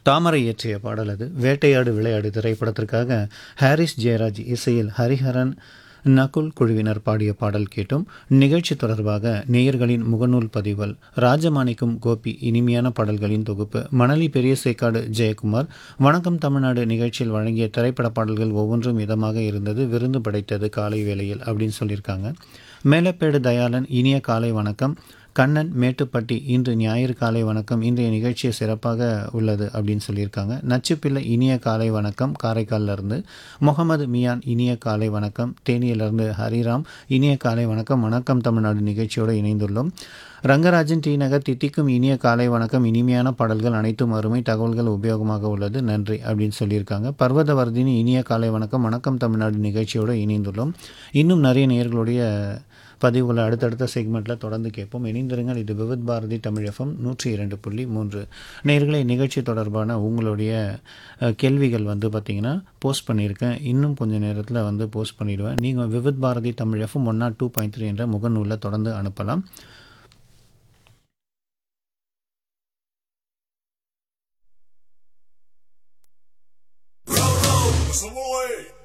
தாமரை இயற்றிய பாடல் அது வேட்டையாடு விளையாடு திரைப்படத்திற்காக ஹாரிஸ் ஜெயராஜ் இசையில் ஹரிஹரன் நகுல் குழுவினர் பாடிய பாடல் கேட்டும் நிகழ்ச்சி தொடர்பாக நேயர்களின் முகநூல் பதிவல் ராஜமாணிக்கம் கோபி இனிமையான பாடல்களின் தொகுப்பு மணலி பெரிய சேக்காடு ஜெயக்குமார் வணக்கம் தமிழ்நாடு நிகழ்ச்சியில் வழங்கிய திரைப்பட பாடல்கள் ஒவ்வொன்றும் இதமாக இருந்தது விருந்து படைத்தது காலை வேளையில் அப்படின்னு சொல்லியிருக்காங்க மேலப்பேடு தயாளன் இனிய காலை வணக்கம் கண்ணன் மேட்டுப்பட்டி இன்று ஞாயிறு காலை வணக்கம் இன்றைய நிகழ்ச்சி சிறப்பாக உள்ளது அப்படின்னு சொல்லியிருக்காங்க நச்சுப்பிள்ளை இனிய காலை வணக்கம் காரைக்கால்ல இருந்து முகமது மியான் இனிய காலை வணக்கம் தேனியிலிருந்து ஹரிராம் இனிய காலை வணக்கம் வணக்கம் தமிழ்நாடு நிகழ்ச்சியோடு இணைந்துள்ளோம் ரங்கராஜன் டி நகர் தித்திக்கும் இனிய காலை வணக்கம் இனிமையான பாடல்கள் அனைத்தும் அருமை தகவல்கள் உபயோகமாக உள்ளது நன்றி அப்படின்னு சொல்லியிருக்காங்க பர்வதவர்தினி இனிய காலை வணக்கம் வணக்கம் தமிழ்நாடு நிகழ்ச்சியோடு இணைந்துள்ளோம் இன்னும் நிறைய நேயர்களுடைய பதிவுகளை அடுத்தடுத்த செக்மெண்ட்டில் தொடர்ந்து கேட்போம் இணைந்திருங்கள் இது விவித் பாரதி தமிழ் எஃப்எம் நூற்றி இரண்டு புள்ளி மூன்று நேர்களை நிகழ்ச்சி தொடர்பான உங்களுடைய அஹ், கேள்விகள் வந்து பார்த்திங்கன்னா போஸ்ட் பண்ணியிருக்கேன் இன்னும் கொஞ்சம் நேரத்தில் வந்து போஸ்ட் பண்ணிடுவேன் நீங்கள் Vividh Bharati Tamil FM one nought two point three என்ற முகநூலில் தொடர்ந்து அனுப்பலாம் Savoy!